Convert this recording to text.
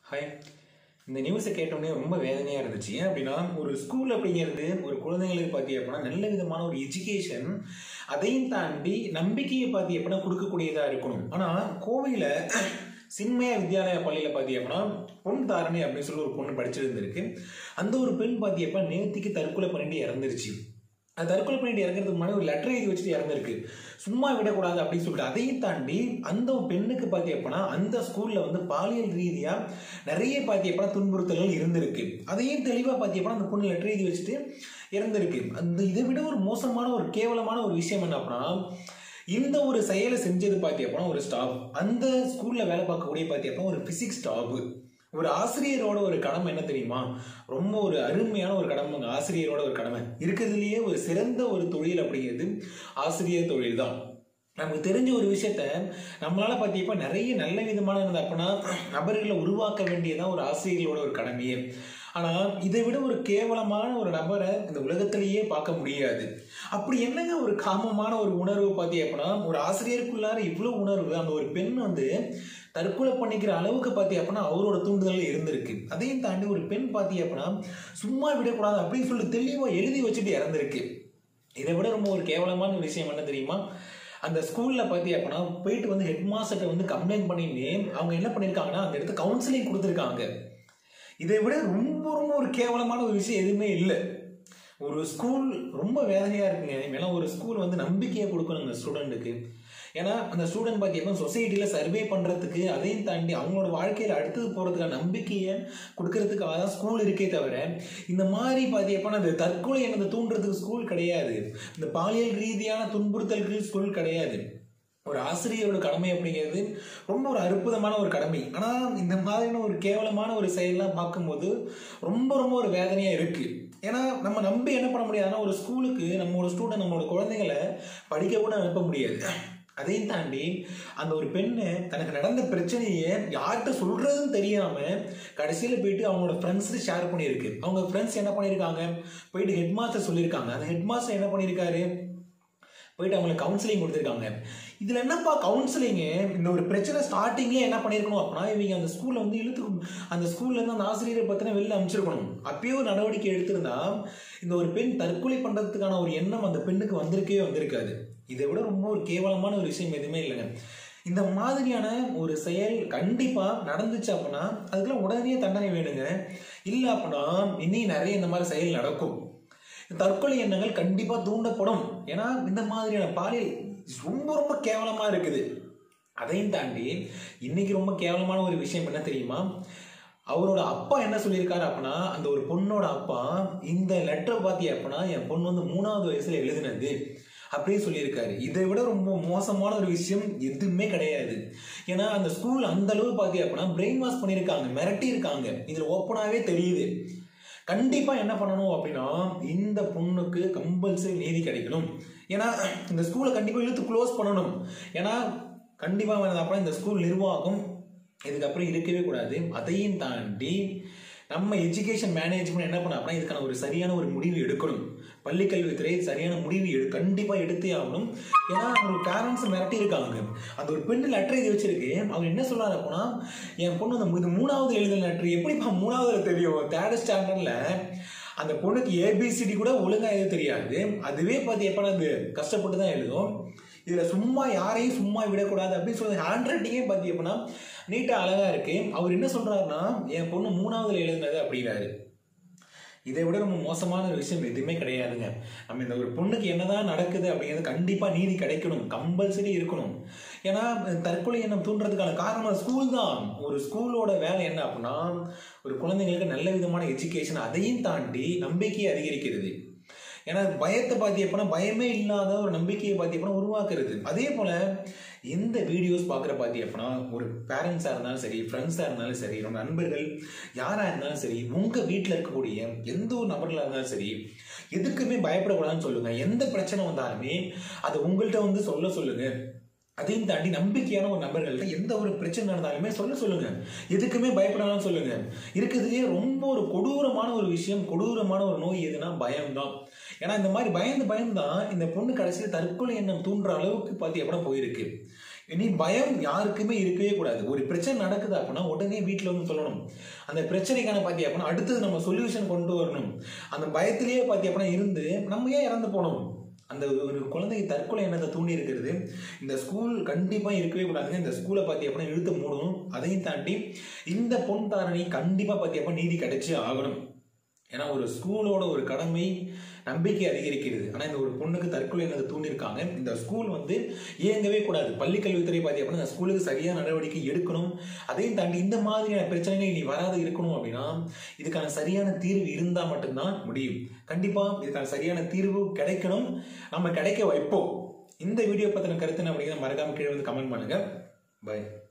hi இந்த நியூஸை கேட்டோடனே ரொம்ப வேதனையாக இருந்துச்சு ஏன் அப்படின்னா ஒரு ஸ்கூல் அப்படிங்கிறது ஒரு குழந்தைங்களுக்கு பார்த்தி அப்படின்னா நல்ல விதமான ஒரு எஜுகேஷன் அதையும் தாண்டி நம்பிக்கையை பார்த்தி அப்படின்னா கொடுக்கக்கூடியதாக இருக்கணும் ஆனால் கோவையில் சின்மயா வித்யாலயா பள்ளியில் பார்த்தி அப்படின்னா பொன் தாரணி அப்படின்னு சொல்லி ஒரு பொண்ணு படிச்சுட்டு இருந்திருக்கு அந்த ஒரு பெண் பார்த்தி அப்படின்னா நேர்த்திக்கு தற்கொலை பண்ணிட்டு இறந்துருச்சு அது தற்கொலை பண்ணிட்டு இறங்குறதுக்கு முன்னாடி ஒரு லெட்டர் எழுதி வச்சுட்டு இறந்துருக்கு சும்மா விடக்கூடாது அப்படின்னு சொல்லிட்டு அதையும் தாண்டி அந்த பெண்ணுக்கு பார்த்தி அப்படின்னா அந்த ஸ்கூல்ல வந்து பாலியல் ரீதியா நிறைய பார்த்தி அப்படின்னா துன்புறுத்தல்கள் இருந்திருக்கு அதையும் தெளிவாக பார்த்தி அப்படின்னா அந்த பொண்ணு லெட்டர் எழுதி வச்சுட்டு இறந்துருக்கு அந்த இதை விட ஒரு மோசமான ஒரு கேவலமான ஒரு விஷயம் என்ன அப்படின்னா இந்த ஒரு செயலை செஞ்சது பார்த்தி அப்படின்னா ஒரு ஸ்டாஃப் அந்த ஸ்கூல்ல வேலை பார்க்கக்கூடிய பார்த்தி அப்படின்னா ஒரு பிசிக்ஸ் ஸ்டாஃப் ஒரு ஆசிரியரோட ஒரு கடமை என்ன தெரியுமா ரொம்ப ஒரு அருமையான ஒரு கடமைங்க ஆசிரியரோட ஒரு கடமை இருக்கிறதுலயே ஒரு சிறந்த ஒரு தொழில் அப்படிங்கிறது ஆசிரியர் தொழில் தான் நமக்கு தெரிஞ்ச ஒரு விஷயத்த நம்மளால பார்த்தீங்கன்னா நிறைய நல்ல விதமான இருந்த அப்படின்னா நபர்களை உருவாக்க வேண்டியதான் ஒரு ஆசிரியர்களோட ஒரு கடமையே ஆனால் இதை விட ஒரு கேவலமான ஒரு நபரை இந்த உலகத்திலேயே பார்க்க முடியாது அப்படி என்னங்க ஒரு காமமான ஒரு உணர்வு பார்த்தி அப்படின்னா ஒரு ஆசிரியருக்குள்ளார இவ்வளோ உணர்வு அந்த ஒரு பெண் வந்து தற்கொலை பண்ணிக்கிற அளவுக்கு பார்த்தி அப்படின்னா அவரோட தூண்டுதல் இருந்திருக்கு அதையும் தாண்டி ஒரு பெண் பார்த்தி அப்படின்னா சும்மா விடக்கூடாது அப்படின்னு சொல்லிட்டு தெளிவாக எழுதி வச்சுட்டு இறந்துருக்கு இதை விட ரொம்ப ஒரு கேவலமான ஒரு விஷயம் என்ன தெரியுமா அந்த ஸ்கூலில் பார்த்தி அப்படின்னா போயிட்டு வந்து ஹெட் மாஸ்டர்கிட்ட வந்து கம்ப்ளைண்ட் பண்ணிட்டு அவங்க என்ன பண்ணியிருக்காங்கன்னா அந்த இடத்துல கவுன்சிலிங் கொடுத்துருக்காங்க இதை விட ரொம்ப ரொம்ப ஒரு கேவலமான ஒரு விஷயம் எதுவுமே இல்லை ஒரு ஸ்கூல் ரொம்ப வேதனையாக இருக்குங்க ஏன்னா ஒரு ஸ்கூல் வந்து நம்பிக்கையை கொடுக்கணும் அந்த ஸ்டூடெண்ட்டுக்கு ஏன்னா அந்த ஸ்டூடெண்ட் பார்த்தீங்கன்னா சொசைட்டியில் சர்வே பண்ணுறதுக்கு அதையும் தாண்டி அவங்களோட வாழ்க்கையில் அடுத்தது போகிறதுக்கான நம்பிக்கையை கொடுக்கறதுக்காக தான் ஸ்கூல் இருக்கே தவிர இந்த மாதிரி பார்த்தீங்கன்னா அந்த தற்கொலை எனது தூண்டுறதுக்கு ஸ்கூல் கிடையாது இந்த பாலியல் ரீதியான துன்புறுத்தல்கள் ஸ்கூல் கிடையாது ஒரு ஆசிரியரோட கடமை அப்படிங்கிறது ரொம்ப ஒரு அற்புதமான ஒரு கடமை ஆனால் இந்த மாதிரியான ஒரு கேவலமான ஒரு செயல்லாம் பார்க்கும்போது ரொம்ப ரொம்ப ஒரு வேதனையாக இருக்குது ஏன்னா நம்ம நம்பி என்ன பண்ண முடியாதுன்னா ஒரு ஸ்கூலுக்கு நம்மளோட ஸ்டூடெண்ட் நம்மளோட குழந்தைகளை படிக்க கூட அனுப்ப முடியாது அதையும் தாண்டி அந்த ஒரு பெண்ணு தனக்கு நடந்த பிரச்சனையை யார்கிட்ட சொல்றதுன்னு தெரியாம கடைசியில் போயிட்டு அவங்களோட ஃப்ரெண்ட்ஸ் ஷேர் பண்ணியிருக்கு அவங்க ஃப்ரெண்ட்ஸ் என்ன பண்ணியிருக்காங்க போயிட்டு ஹெட் மாஸ்டர் சொல்லியிருக்காங்க அந்த ஹெட் மாஸ்டர் என்ன பண்ணியிருக்காரு போயிட்டு அவங்களுக்கு கவுன்சிலிங் கொடுத்துருக்காங்க இதில் என்னப்பா கவுன்சிலிங்கு இந்த ஒரு பிரச்சனை ஸ்டார்டிங்லேயே என்ன பண்ணியிருக்கணும் அப்படின்னா இவங்க அந்த ஸ்கூலில் வந்து இழுத்து அந்த ஸ்கூல்லேருந்து அந்த ஆசிரியரை பற்றின வெளில அமைச்சிருக்கணும் அப்பயே ஒரு நடவடிக்கை எடுத்திருந்தா இந்த ஒரு பெண் தற்கொலை பண்ணுறதுக்கான ஒரு எண்ணம் அந்த பெண்ணுக்கு வந்திருக்கே வந்திருக்காது இதை விட ரொம்ப ஒரு கேவலமான ஒரு விஷயம் எதுவுமே இல்லைங்க இந்த மாதிரியான ஒரு செயல் கண்டிப்பாக நடந்துச்சு அப்படின்னா அதுக்கெல்லாம் உடனே தண்டனை வேணுங்க இல்லை அப்படின்னா இன்னும் நிறைய இந்த மாதிரி செயல் நடக்கும் தற்கொலை எண்ணங்கள் கண்டிப்பாக தூண்டப்படும் ஏன்னா இந்த மாதிரியான பாலியல் ரொம்ப ரொம்ப கேவலமாக இருக்குது அதையும் தாண்டி இன்னைக்கு ரொம்ப கேவலமான ஒரு விஷயம் என்ன தெரியுமா அவரோட அப்பா என்ன சொல்லியிருக்காரு அப்படின்னா அந்த ஒரு பொண்ணோட அப்பா இந்த லெட்டரை பார்த்தி அப்படின்னா என் பொண்ணு வந்து மூணாவது வயசுல எழுதினது அப்படின்னு சொல்லியிருக்காரு இதை விட ரொம்ப மோசமான ஒரு விஷயம் எதுவுமே கிடையாது ஏன்னா அந்த ஸ்கூல் அந்த அளவு பார்த்தி அப்படின்னா பிரெயின் வாஷ் பண்ணியிருக்காங்க மிரட்டி இருக்காங்க இதில் ஓப்பனாகவே தெரியுது கண்டிப்பா என்ன பண்ணணும் அப்படின்னா இந்த பொண்ணுக்கு கம்பல்சரி நீதி கிடைக்கணும் ஏன்னா இந்த ஸ்கூலை கண்டிப்பா இழுத்து க்ளோஸ் பண்ணணும் ஏன்னா கண்டிப்பா வேணாம் அப்படின்னா இந்த ஸ்கூல் நிர்வாகம் இதுக்கப்புறம் இருக்கவே கூடாது அதையும் தாண்டி நம்ம எஜுகேஷன் மேனேஜ்மெண்ட் என்ன பண்ண அப்படின்னா இதுக்கான ஒரு சரியான ஒரு முடிவு எடுக்கணும் பள்ளிக்கல்வித்துறை சரியான முடிவு எடு கண்டிப்பாக எடுத்தே ஆகணும் ஏன்னா அவங்க பேரண்ட்ஸ் மிரட்டி இருக்காங்க அந்த ஒரு பெண்ணு லெட்டர் எழுதி வச்சிருக்கு அவர் என்ன சொல்றாரு அப்படின்னா என் பொண்ணு அந்த இது மூணாவது எழுதின லெட்டர் எப்படிப்பா மூணாவது தெரியும் தேர்ட் ஸ்டாண்டர்ட்ல அந்த பொண்ணுக்கு ஏபிசிடி கூட ஒழுங்கா எழுத தெரியாது அதுவே பார்த்து எப்போ அது கஷ்டப்பட்டு தான் எழுதும் இதில் சும்மா யாரையும் சும்மா விடக்கூடாது அப்படின்னு சொல்லி ஹேண்ட் ரைட்டிங்கே பார்த்தி அப்படின்னா நீட்டாக அழகாக இருக்கு அவர் என்ன சொல்றாருன்னா என் பொண்ணு மூணாவதுல எழுதுனது அப்படிங்கிறாரு இதை விட ரொம்ப மோசமான ஒரு விஷயம் எதுவுமே கிடையாதுங்க நம்ம இந்த ஒரு பொண்ணுக்கு என்னதான் நடக்குது அப்படிங்கிறது கண்டிப்பாக நீதி கிடைக்கணும் கம்பல்சரி இருக்கணும் ஏன்னா தற்கொலை எண்ணம் தூண்டுறதுக்கான காரணம் ஸ்கூல் தான் ஒரு ஸ்கூலோட வேலை என்ன அப்படின்னா ஒரு குழந்தைங்களுக்கு நல்ல விதமான எஜுகேஷன் அதையும் தாண்டி நம்பிக்கையை அதிகரிக்கிறது ஏன்னா பயத்தை பார்த்தி அப்படின்னா பயமே இல்லாத ஒரு நம்பிக்கையை பார்த்தி அப்படின்னா உருவாக்குறது அதே போல எந்த வீடியோஸ் பார்க்குற பார்த்தி அப்படின்னா ஒரு பேரண்ட்ஸாக இருந்தாலும் சரி ஃப்ரெண்ட்ஸாக இருந்தாலும் சரி நம்ம நண்பர்கள் யாராக இருந்தாலும் சரி உங்கள் வீட்டில் இருக்கக்கூடிய எந்த ஒரு நபர்களாக இருந்தாலும் சரி எதுக்குமே பயப்படக்கூடாதுன்னு சொல்லுங்க எந்த பிரச்சனை வந்தாலுமே அதை உங்கள்கிட்ட வந்து சொல்ல சொல்லுங்க அதையும் தாண்டி நம்பிக்கையான ஒரு நபர்கள்ட்ட எந்த ஒரு பிரச்சனை நடந்தாலுமே சொல்ல சொல்லுங்க எதுக்குமே பயப்படாமல் சொல்லுங்க இருக்கிறதுலேயே ரொம்ப ஒரு கொடூரமான ஒரு விஷயம் கொடூரமான ஒரு நோய் எதுனா பயம்தான் ஏன்னா இந்த மாதிரி பயந்து பயந்து தான் இந்த பொண்ணு கடைசியில் தற்கொலை எண்ணம் தூண்டுற அளவுக்கு பார்த்து எப்படம் போயிருக்கு இனி பயம் யாருக்குமே இருக்கவே கூடாது ஒரு பிரச்சனை நடக்குது அப்படின்னா உடனே வீட்டில் வந்து சொல்லணும் அந்த பிரச்சனைக்கான பார்த்தி அப்படின்னா அடுத்தது நம்ம சொல்யூஷன் கொண்டு வரணும் அந்த பயத்திலேயே பார்த்தி அப்படின்னா இருந்து நம்ம ஏன் இறந்து போனோம் அந்த ஒரு குழந்தைக்கு தற்கொலை எண்ணத்தை தூண்டி இருக்கிறது இந்த ஸ்கூல் கண்டிப்பாக இருக்கவே கூடாதுங்க இந்த ஸ்கூலை பார்த்தி அப்படின்னா இழுத்து மூடணும் அதையும் தாண்டி இந்த பொன் தாரணி கண்டிப்பாக பார்த்தி அப்படின்னா நீதி கிடைச்சி ஆகணும் ஏன்னா ஒரு ஸ்கூலோட ஒரு கடமை நம்பிக்கை அதிகரிக்கிறது ஆனால் இந்த ஒரு பொண்ணுக்கு தற்கொலை எண்ணத்தை தூண்டியிருக்காங்க இந்த ஸ்கூல் வந்து இயங்கவே கூடாது பள்ளி கல்வித்துறை பார்த்தி அப்படின்னா இந்த ஸ்கூலுக்கு சரியான நடவடிக்கை எடுக்கணும் அதையும் தாண்டி இந்த மாதிரியான பிரச்சனைகள் இனி வராது இருக்கணும் அப்படின்னா இதுக்கான சரியான தீர்வு இருந்தால் மட்டும்தான் முடியும் கண்டிப்பாக இதுக்கான சரியான தீர்வு கிடைக்கணும் நம்ம கிடைக்க வைப்போம் இந்த வீடியோ பற்றின கருத்து அப்படிங்கிறத மறக்காம கீழே வந்து கமெண்ட் பண்ணுங்க பை